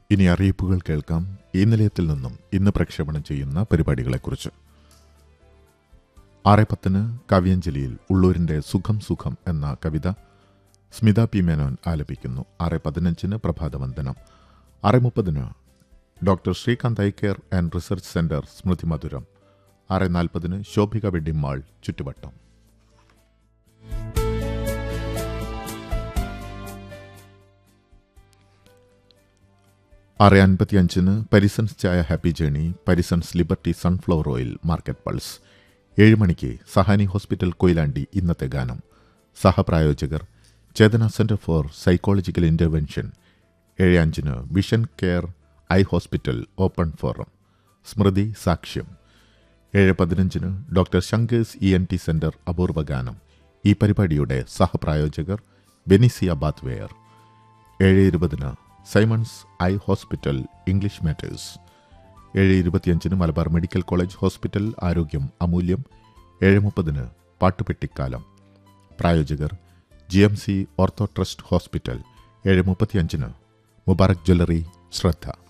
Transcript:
ഇനി അറിയിപ്പുകൾ കേൾക്കാം ഈ നിലയത്തിൽ നിന്നും ഇന്ന് പ്രക്ഷേപണം ചെയ്യുന്ന പരിപാടികളെക്കുറിച്ച് ആറ് പത്തിന് കാവ്യാഞ്ജലിയിൽ ഉള്ളൂരിൻ്റെ സുഖം സുഖം എന്ന കവിത സ്മിത പി മേനോൻ ആലപിക്കുന്നു ആറ് പതിനഞ്ചിന് പ്രഭാതവന്ദനം ആറ് മുപ്പതിന് doctor Srikanth eye care and research centre സ്മൃതി മധുരം ആറ് നാൽപ്പതിന് ശോഭിക വെഡിംഗ് മാൾ ചുറ്റുവട്ടം ആറ് അൻപത്തിയഞ്ചിന് പരിസൺസ് ചായ happy journey Parisons liberty sunflower oil market pulse ഏഴ് മണിക്ക് സഹാനി ഹോസ്പിറ്റൽ കൊയിലാണ്ടി ഇന്നത്തെ ഗാനം സഹപ്രായോജകർ Chetana centre for psychological intervention ഏഴ് അഞ്ചിന് vision care eye hospital open forum സ്മൃതി സാക്ഷ്യം ഏഴ് പതിനഞ്ചിന് doctor Shankers E N T centre അപൂർവ ഗാനം ഈ പരിപാടിയുടെ സഹപ്രായോജകർ ബെനിസിയ ബാത്വെയർ ഏഴ് ഇരുപതിന് Simons eye hospital English matters ഏഴ് ഇരുപത്തിയഞ്ചിന് മലബാർ മെഡിക്കൽ കോളേജ് ഹോസ്പിറ്റൽ ആരോഗ്യം അമൂല്യം ഏഴ് മുപ്പതിന് പാട്ടുപെട്ടിക്കാലം പ്രായോജകർ G M C ortho trust hospital ഏഴ് മുപ്പത്തിയഞ്ചിന് മുബാറക് ജ്വല്ലറി ശ്രദ്ധ